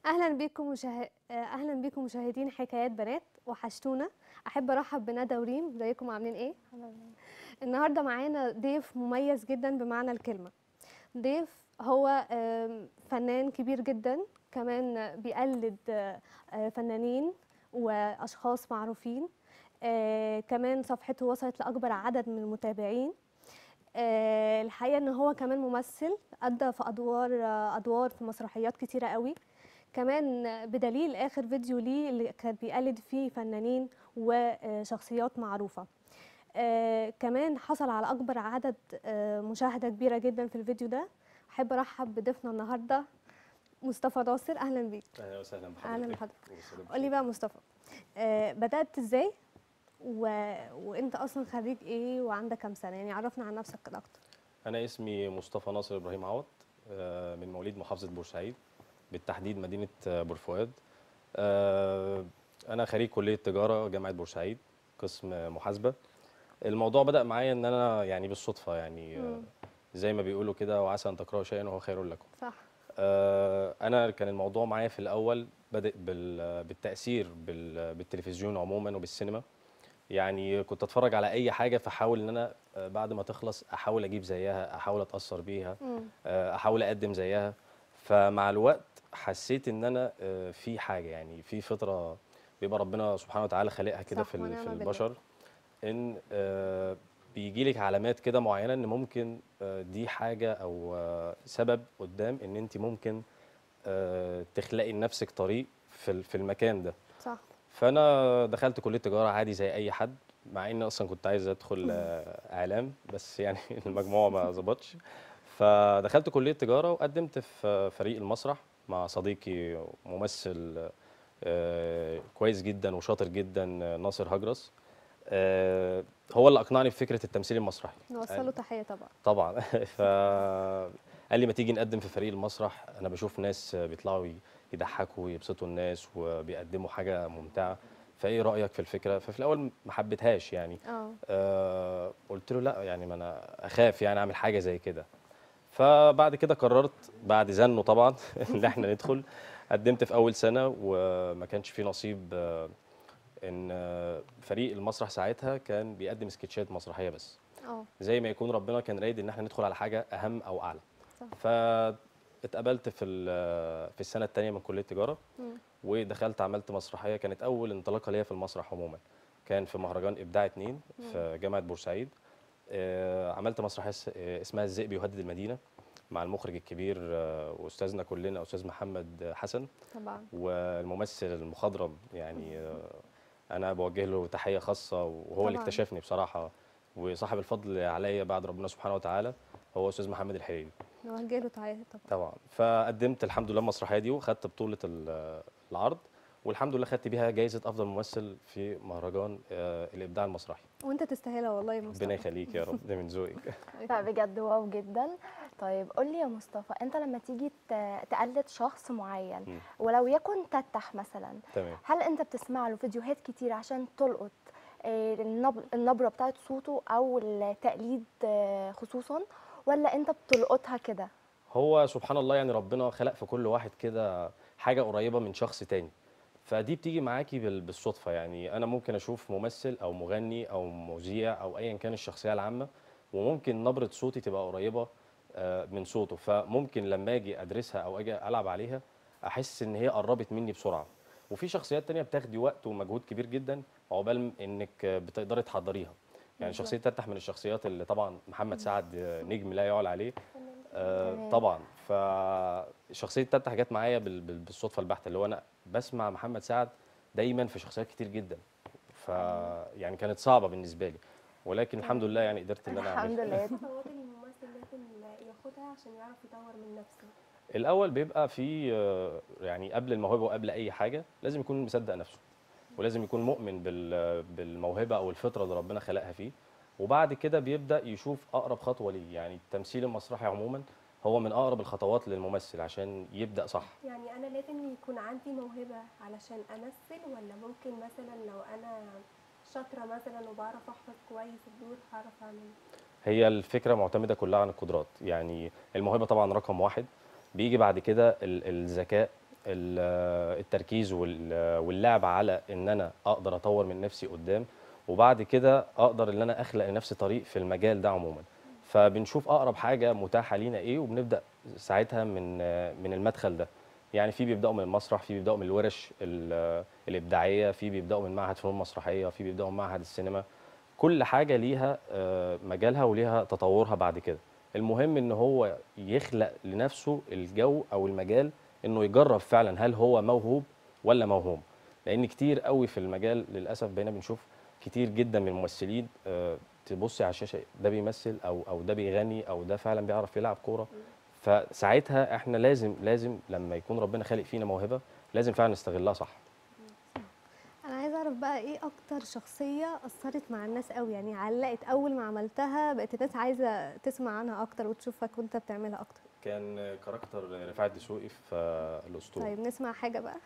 اهلا بكم مشاه... اهلا بكم مشاهدين حكايات بنات وحشتونا احب ارحب بندى وريم ازيكم عاملين ايه النهارده معانا ضيف مميز جدا بمعنى الكلمه ضيف هو آم، فنان كبير جدا كمان بيقلد آه، آه، فنانين واشخاص معروفين آه، كمان صفحته وصلت لاكبر عدد من المتابعين آه، الحقيقه ان هو كمان ممثل ادى في ادوار آه، ادوار في مسرحيات كتيره قوي كمان بدليل اخر فيديو ليه اللي كان بيقلد فيه فنانين وشخصيات معروفه آه، كمان حصل على اكبر عدد آه، مشاهده كبيره جدا في الفيديو ده احب ارحب بضيفنا النهارده مصطفى ناصر اهلا بيك اهلا وسهلا بحضرتك أهلاً بحضرتك. وسهلاً قولي بك. بقى مصطفى آه، بدات ازاي و... وانت اصلا خريج ايه وعندك كام سنه يعني عرفنا عن نفسك كده اكتر انا اسمي مصطفى ناصر ابراهيم عوض آه، من مواليد محافظه بورسعيد بالتحديد مدينه آه، بورفؤاد آه، انا خريج كليه تجاره جامعه بورسعيد قسم محاسبه الموضوع بدا معايا ان انا يعني بالصدفه يعني آه، مم. زي ما بيقولوا كده وعسى ان تكرهوا شيئا وهو خير لكم صح آه، انا كان الموضوع معايا في الاول بادئ بال- بالتاثير بال- بالتلفزيون عموما وبالسينما يعني كنت اتفرج على اي حاجه فاحاول ان انا آه، بعد ما تخلص احاول اجيب زيها احاول اتاثر بيها مم. آه، احاول اقدم زيها فمع الوقت حسيت ان انا آه، في حاجه يعني في فطره بيبقى ربنا سبحانه وتعالى خالقها كده صح، في ال- ونعم في بالله. البشر ان بيجي لك علامات كده معينه ان ممكن آه، دي حاجه او آه، سبب قدام ان انت ممكن آه، تخلقي لنفسك طريق في ال- في المكان ده صح فانا دخلت كليه تجاره عادي زي اي حد مع اني اصلا كنت عايز ادخل آه، اعلام بس يعني المجموع ما ظبطش فدخلت كليه تجاره وقدمت في فريق المسرح مع صديقي ممثل آه، كويس جدا وشاطر جدا آه، ناصر هجرس آه، هو اللي اقنعني بفكره التمثيل المسرحي نوصله تحيه طبعا طبعا فقال لي ما تيجي نقدم في فريق المسرح انا بشوف ناس بيطلعوا ي- يضحكوا ويبسطوا الناس وبيقدموا حاجه ممتعه فايه رايك في الفكره ففي الاول ما حبيتهاش يعني اه آه قلت له لا يعني ما انا اخاف يعني اعمل حاجه زي كده فبعد كده قررت بعد زنه طبعا ان احنا ندخل قدمت في اول سنه وما كانش في نصيب آه، ان آه، فريق المسرح ساعتها كان بيقدم سكتشات مسرحيه بس اه زي ما يكون ربنا كان رايد ان احنا ندخل على حاجه اهم او اعلى صح. فاتقبلت في ال- في السنه الثانيه من كليه تجاره مم. ودخلت عملت مسرحيه كانت اول انطلاقه ليا في المسرح عموما كان في مهرجان ابداع اتنين في جامعه بورسعيد آه، عملت مسرحيه اس- آه، اسمها الذئب يهدد المدينه مع المخرج الكبير آه، واستاذنا كلنا استاذ محمد حسن طبعا والممثل المخضرم يعني آه، انا بوجه له تحيه خاصه وهو اللي طبعاً. اكتشفني بصراحه وصاحب الفضل عليا بعد ربنا سبحانه وتعالى هو استاذ محمد الحريري نوجه له تحيه طبعا طبعا فقدمت الحمد لله المسرحيه دي وخدت بطوله ال- العرض والحمد لله خدت بيها جائزه افضل ممثل في مهرجان آه، الابداع المسرحي وانت تستاهلها والله يا مصطفى ربنا يخليك يا رب ده من ذوقك لا بجد واو جدا طيب قول لي يا مصطفى انت لما تيجي ت- تقلد شخص معين مم. ولو يكن تتح مثلا تمام هل انت بتسمع له فيديوهات كتير عشان تلقط آه، النب- النبرة بتاعت صوته او التقليد آه، خصوصا ولا انت بتلقطها كده هو سبحان الله يعني ربنا خلق في كل واحد كده حاجه قريبه من شخص تاني فدي بتيجي معاكي بال- بالصدفه يعني انا ممكن اشوف ممثل او مغني او مذيع او ايا كان الشخصيه العامه وممكن نبره صوتي تبقى قريبه آه، من صوته فممكن لما اجي ادرسها او اجي العب عليها احس ان هي قربت مني بسرعه وفي شخصيات تانية بتاخدي وقت ومجهود كبير جدا عقبال انك بتقدري تحضريها يعني شخصيه تفتح من الشخصيات اللي طبعا محمد سعد آه، نجم لا يعلى عليه آه تمام. طبعا فشخصيه تفتح جت معايا بال- بال- بالصدفه البحته اللي هو انا بسمع محمد سعد دايما في شخصيات كتير جدا ف يعني كانت صعبه بالنسبه لي ولكن الحمد لله يعني قدرت ان انا الحمد اعملها لله خطوات الممثل لازم ياخدها عشان يعرف يطور من نفسه الاول بيبقى في آه، يعني قبل الموهبه وقبل اي حاجه لازم يكون مصدق نفسه ولازم يكون مؤمن بال- بالموهبه او الفطره اللي ربنا خلقها فيه وبعد كده بيبدا يشوف اقرب خطوه ليه يعني التمثيل المسرحي عموما هو من اقرب الخطوات للممثل عشان يبدا صح يعني انا لازم يكون عندي موهبه علشان امثل ولا ممكن مثلا لو انا شاطره مثلا وبعرف احفظ كويس الدور هعرف اعمل هي الفكره معتمده كلها عن القدرات يعني الموهبه طبعا رقم واحد بيجي بعد كده ال- الذكاء ال- التركيز وال- واللعب على ان انا اقدر اطور من نفسي قدام وبعد كده اقدر ان انا اخلق لنفسي طريق في المجال ده عموما فبنشوف اقرب حاجه متاحه لينا ايه وبنبدا ساعتها من من المدخل ده يعني في بيبداوا من المسرح في بيبداوا من الورش ال- الابداعيه في بيبداوا من معهد فنون مسرحيه في بيبداوا من معهد السينما كل حاجه ليها آه، مجالها وليها تطورها بعد كده المهم ان هو يخلق لنفسه الجو او المجال انه يجرب فعلا هل هو موهوب ولا موهوم لان كتير قوي في المجال للاسف بقينا بنشوف كتير جدا من الممثلين آه، تبصي على الشاشه ده بيمثل او او ده بيغني او ده فعلا بيعرف يلعب كوره فساعتها احنا لازم لازم لما يكون ربنا خالق فينا موهبه لازم فعلا نستغلها صح انا عايزه اعرف بقى ايه اكتر شخصيه اثرت مع الناس قوي يعني علقت اول ما عملتها بقت الناس عايزه تسمع عنها اكتر وتشوفك وانت بتعملها اكتر كان كاركتر رفاعي الدسوقي في الاسطوره طيب نسمع حاجه بقى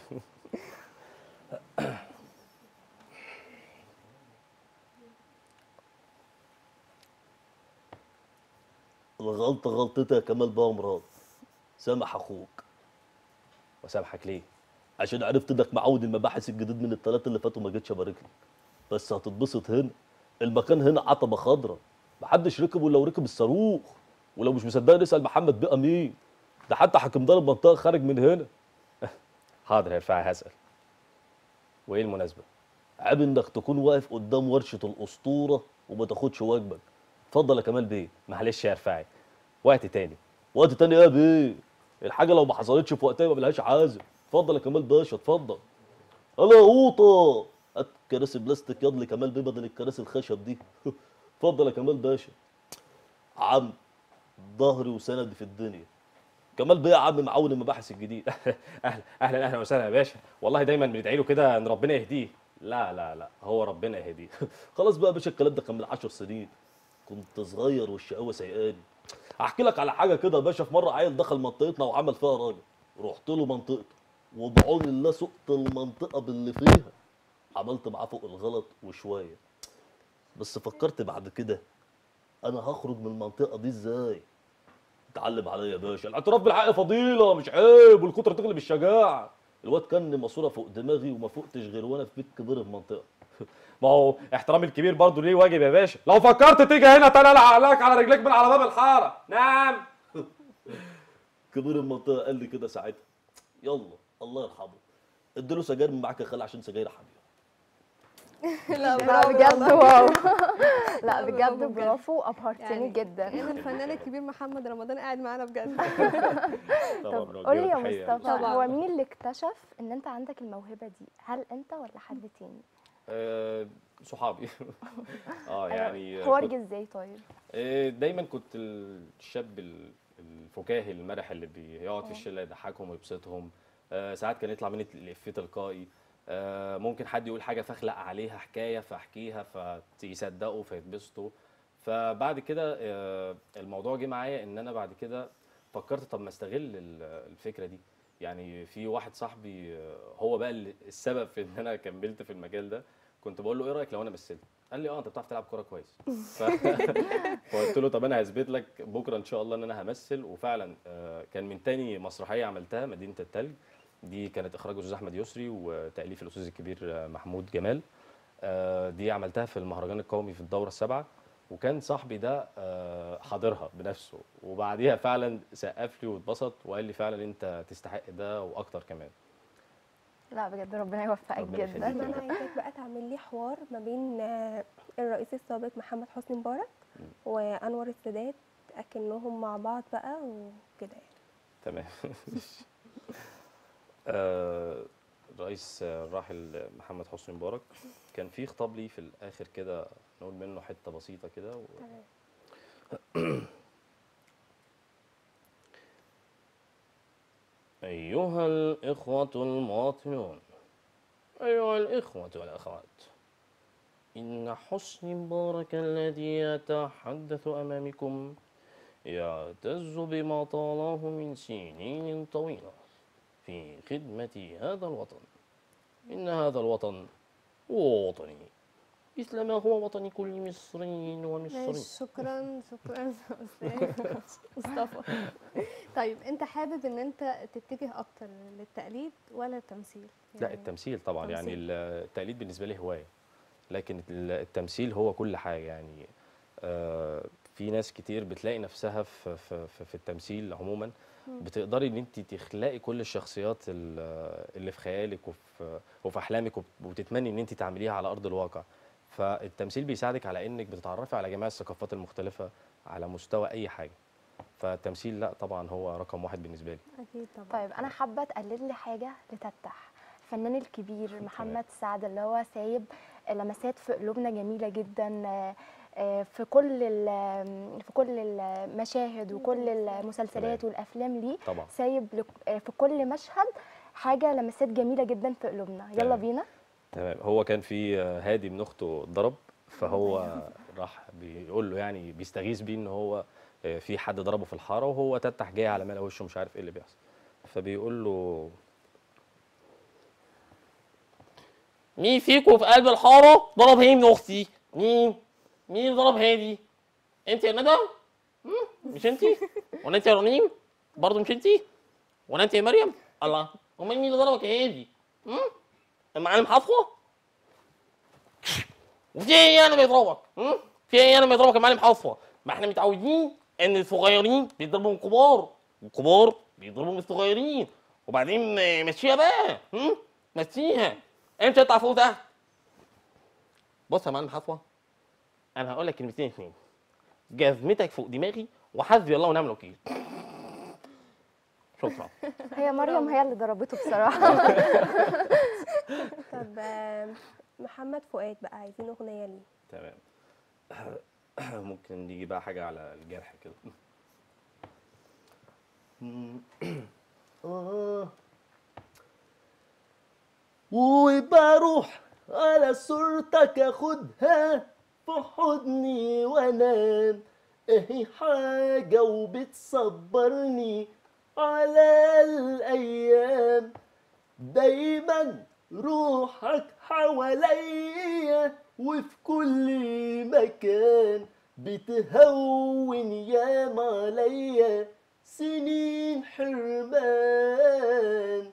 الغلطة غلطتها يا كمال بقى مراد سامح اخوك وسامحك ليه عشان عرفت انك معود المباحث الجديد من الثلاثة اللي فاتوا ما جيتش ابارك لك بس هتتبسط هنا المكان هنا عتبة خضراء محدش ركب الا وركب الصاروخ ولو مش مصدق نسأل محمد بقى مين ده حتى حاكم دار المنطقة خارج من هنا حاضر يا رفاعي هسال وايه المناسبه عيب انك تكون واقف قدام ورشة الاسطورة وما تاخدش واجبك اتفضل يا كمال بيه معلش يا رفاعي وقت تاني وقت تاني يا بيه الحاجة لو ما حصلتش في وقتها ما ملهاش عازم اتفضل يا كمال باشا اتفضل الله يا قوطة هات كراسي بلاستيك ياض لكمال بيه بدل الكراسي الخشب دي اتفضل يا كمال باشا عم ظهري وسندي في الدنيا كمال بيه يا عم معاون المباحث الجديد اهلا اهلا اهلا وسهلا يا باشا والله دايما بندعي له كده ان ربنا يهديه لا لا لا هو ربنا يهديه خلاص بقى يا باشا الكلام ده كان من 10 سنين كنت صغير والشقاوه سيئاني احكي لك على حاجه كده يا باشا في مره عيل دخل منطقتنا وعمل فيها راجل رحت له منطقته وبعون الله سقت المنطقه باللي فيها عملت معاه فوق الغلط وشويه بس فكرت بعد كده انا هخرج من المنطقه دي ازاي اتعلم عليا يا باشا الاعتراف بالحق فضيله مش عيب والكتره تغلب الشجاعه الواد كان ماسوره فوق دماغي وما فقتش غير وانا في بيت كبير المنطقه ما هو احترام الكبير برضه ليه واجب يا باشا لو فكرت تيجي هنا تاني العقلك على رجليك من على باب الحاره نعم كبير المنطقه قال لي كده ساعتها يلا الله يرحمه اديله سجاير من معاك يا خالي عشان سجاير حبيبي لا لا برافو بجد واو لا لا، بجد برافو بجد. برافو ابهرتني يعني جدا هنا الفنان الكبير محمد رمضان قاعد معانا بجد طبعا طب بنوجه قول لي له يا تحية مصطفى طبعاً. هو مين اللي اكتشف ان انت عندك الموهبه دي هل انت ولا حد تاني آه، صحابي اه يعني حوار كنت- جه ازاي طيب آه، دايما كنت الشاب ال- الفكاهي المرح اللي بيقعد في الشله يضحكهم ويبسطهم آه، ساعات كان يطلع مني الافيه تلقائي آه، ممكن حد يقول حاجه فاخلق عليها حكايه فاحكيها فيصدقوا فيتبسطوا فبعد كده آه، الموضوع جه معايا ان انا بعد كده فكرت طب ما استغل ال- الفكره دي يعني في واحد صاحبي آه، هو بقى اللي- السبب في ان انا كملت في المجال ده كنت بقول له ايه رايك لو انا مثلت قال لي اه انت بتعرف تلعب كوره كويس ف... فقلت له طب انا هثبت لك بكره ان شاء الله ان انا همثل وفعلا آه، كان من تاني مسرحيه عملتها مدينه التلج دي كانت اخراج الاستاذ احمد يسري وتاليف الاستاذ الكبير آه، محمود جمال آه، دي عملتها في المهرجان القومي في الدوره السابعه وكان صاحبي ده آه، حاضرها بنفسه وبعديها فعلا سقف لي واتبسط وقال لي فعلا انت تستحق ده واكتر كمان لا بجد ربنا يوفقك ربنا جدا يخليك. انا عايزاك بقى تعمل لي حوار ما بين آه، الرئيس السابق محمد حسني مبارك وانور السادات اكنهم مع بعض بقى وكده يعني تمام آه، الرئيس الراحل محمد حسني مبارك كان في خطاب لي في الاخر كده نقول منه حته بسيطه كده و... تمام أيها الإخوة المواطنون أيها الإخوة والأخوات إن حسني مبارك الذي يتحدث أمامكم يعتز بما طاله من سنين طويلة في خدمة هذا الوطن إن هذا الوطن وطني مثل ما هو وطن كل مصري ومصري ماشي شكرا شكرا استاذ مصطفى طيب انت حابب ان انت تتجه اكتر للتقليد ولا التمثيل لا يعني التمثيل طبعا يعني تمثيل. ال- التقليد بالنسبه لي هوايه لكن ال- التمثيل هو كل حاجه يعني آه، في ناس كتير بتلاقي نفسها في في في, في التمثيل عموما بتقدري ان انت تخلقي كل الشخصيات ال- اللي في خيالك وفي وفي احلامك وب- وتتمني ان انت تعمليها على ارض الواقع فالتمثيل بيساعدك على انك بتتعرفي على جميع الثقافات المختلفه على مستوى اي حاجه فالتمثيل لا طبعا هو رقم واحد بالنسبه لي اكيد طبعا طيب انا حابه تقلد لي حاجه لتتح الفنان الكبير محمد سعد اللي هو سايب لمسات في قلوبنا جميله جدا آه، آه، في كل ال- في كل المشاهد وكل المسلسلات تمام. والافلام ليه طبعا سايب لك- آه، في كل مشهد حاجه لمسات جميله جدا في قلوبنا يلا تمام. بينا تمام هو كان في آه، هادي ابن اخته اتضرب فهو راح بيقول له يعني بيستغيث بيه ان هو آه، في حد ضربه في الحاره وهو تتح جاي على ملا وشه مش عارف ايه اللي بيحصل فبيقول له مين فيكم في قلب الحارة ضرب هي ابن أختي؟ مين؟ مين اللي ضرب هادي؟ أنت يا ندى؟ مم؟ مش أنت؟ ولا أنت يا رنيم؟ برضه مش أنت؟ ولا أنت يا مريم؟ الله أمال مين اللي ضربك يا هادي؟ مم؟ المعلم حفظه؟ وفي إيه أنا بيضربك؟ مم؟ في إيه أنا بيضربك يا معلم حفظه؟ ما إحنا متعودين إن الصغيرين بيضربوا من الكبار والكبار بيضربوا من الصغيرين وبعدين آه، مشيها بقى مم؟ مشيها امتى تطلع فوق تحت بص يا معلم حصوه انا هقول لك كلمتين اتنين جزمتك فوق دماغي وحسبي الله ونعم الوكيل شكرا هي مريم هي اللي ضربته بصراحه طب آم، محمد فؤاد بقى عايزين اغنيه ليه تمام ممكن نيجي بقى حاجه على الجرح كده آه. وبروح على صورتك اخدها في حضني وانام اهي حاجة وبتصبرني على الايام دايما روحك حواليا وفي كل مكان بتهون ياما عليا سنين حرمان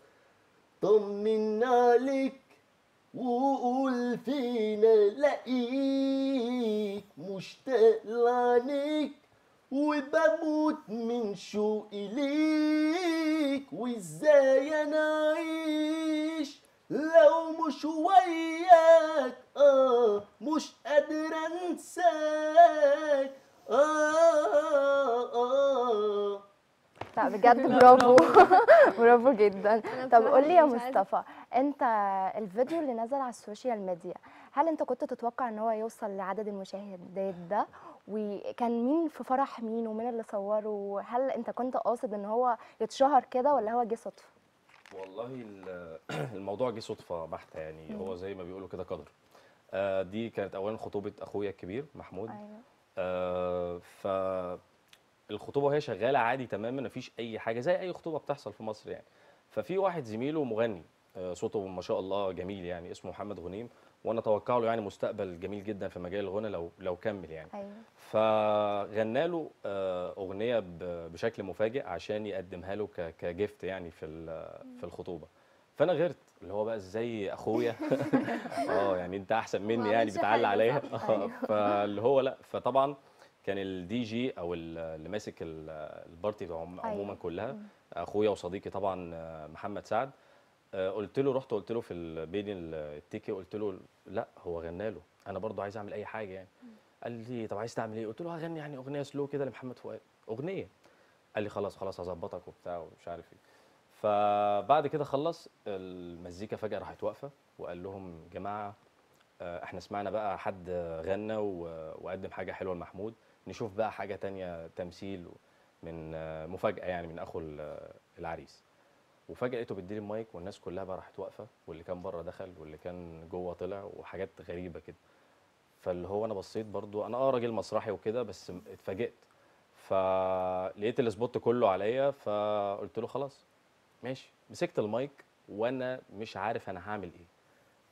طمن عليك وقول فينا لاقيك مشتاق لعينيك وبموت من شوقي ليك وازاي انا اعيش لو مش وياك اه مش قادر انساك آه آه لا بجد برافو برافو جدا أنا طب بصراحة قول لي يا مش عايزة- مصطفى انت الفيديو اللي نزل على السوشيال ميديا هل انت كنت تتوقع ان هو يوصل لعدد المشاهدات ده وكان مين في فرح مين ومين اللي صوره هل انت كنت قاصد ان هو يتشهر كده ولا هو جه صدفه والله ال- الموضوع جه صدفه بحته يعني هو زي ما بيقولوا كده قدر آه، دي كانت اولا خطوبه اخويا الكبير محمود ايوه آه، ف الخطوبه وهي شغاله عادي تماما مفيش اي حاجه زي اي خطوبه بتحصل في مصر يعني ففي واحد زميله مغني آه، صوته ما شاء الله جميل يعني اسمه محمد غنيم وانا اتوقع له يعني مستقبل جميل جدا في مجال الغنى لو لو كمل يعني ايوه فغنى له آه، اغنيه ب- بشكل مفاجئ عشان يقدمها له ك- كجيفت يعني في ال- في الخطوبه فانا غيرت اللي هو بقى ازاي اخويا اه يعني انت احسن مني يعني عملش بتعلق حاجة عليا صح. آه، فاللي هو لا فطبعا كان الدي جي او ال- اللي ماسك ال- البارتي عم- عموما أيوة. كلها اخويا وصديقي طبعا آه، محمد سعد آه، قلت له رحت قلت له في ال- بين ال- التيكي قلت له لا هو غنى له انا برضو عايز اعمل اي حاجه يعني قال لي طب عايز تعمل ايه قلت له هغني يعني اغنيه سلو كده لمحمد فؤاد اغنيه قال لي خلاص خلاص هظبطك وبتاع ومش عارف ايه فبعد كده خلص المزيكا فجاه راحت واقفه وقال لهم جماعه آه، احنا سمعنا بقى حد غنى و- وقدم حاجه حلوه لمحمود نشوف بقى حاجه تانية تمثيل من آه، مفاجاه يعني من اخو ال- العريس وفجاه لقيته بيديلي المايك والناس كلها بقى راحت واقفه واللي كان بره دخل واللي كان جوه طلع وحاجات غريبه كده فاللي هو انا بصيت برضو انا اه راجل مسرحي وكده بس م- اتفاجئت فلقيت السبوت كله عليا فقلت له خلاص ماشي مسكت المايك وانا مش عارف انا هعمل ايه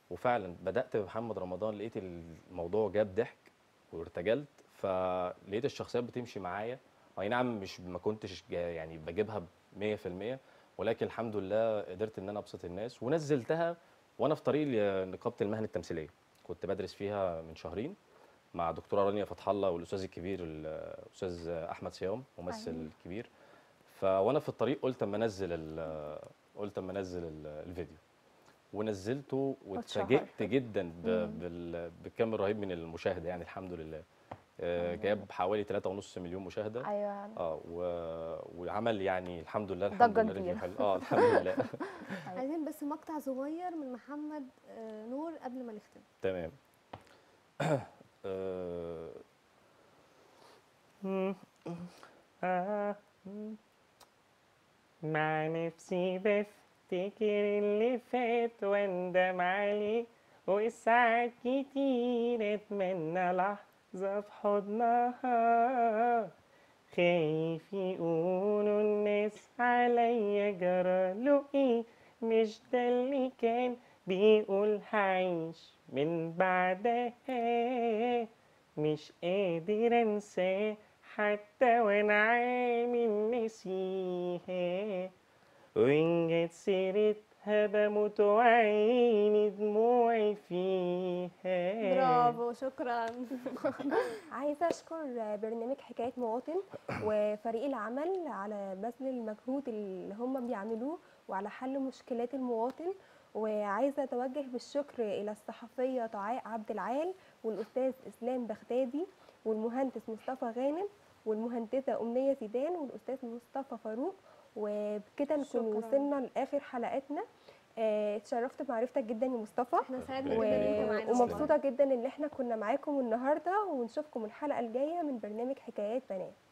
وفعلا بدات بمحمد رمضان لقيت الموضوع جاب ضحك وارتجلت فلقيت الشخصيات بتمشي معايا اي نعم مش ما كنتش جا- يعني بجيبها ب 100% ولكن الحمد لله قدرت ان انا ابسط الناس ونزلتها وانا في طريق لنقابه المهن التمثيليه كنت بدرس فيها من شهرين مع دكتوره رانيا فتح الله والاستاذ الكبير الاستاذ احمد صيام ممثل أيوة. كبير فوانا في الطريق قلت اما انزل ال- قلت اما انزل ال- الفيديو ونزلته واتفاجئت جدا ب- مم. بال- بالكم الرهيب من المشاهده يعني الحمد لله آه، جاب حوالي 3.5 مليون مشاهده ايوه اه و... وعمل يعني الحمد لله الحمد ضجة لله ريفيو كبيرة. حلو اه الحمد لله عايزين بس مقطع صغير من محمد آه، نور قبل ما نختم تمام آه، مع نفسي بفتكر اللي فات واندم عليه وساعات كتير اتمنى لحظة في حضنها خايف يقولوا الناس عليا جراله ايه مش ده اللي كان بيقول هعيش من بعدها مش قادر انساه حتى وانا عامل نسيها وإن جت سيرتها بموت وعيني دموعي فيها برافو شكرا عايزه اشكر برنامج حكايه مواطن وفريق العمل على بذل المجهود اللي هم بيعملوه وعلى حل مشكلات المواطن وعايزه اتوجه بالشكر الى الصحفيه طعاء عبد العال والاستاذ اسلام بغدادي والمهندس مصطفى غانم والمهندسه امنيه زيدان والاستاذ مصطفى فاروق وبكده نكون شكراً. وصلنا لاخر حلقتنا آه، اتشرفت بمعرفتك جدا يا مصطفى احنا سعدنا و- جدا ان انت معانا ومبسوطه جدا ان احنا كنا معاكم النهارده ونشوفكم الحلقه الجايه من برنامج حكايات بنات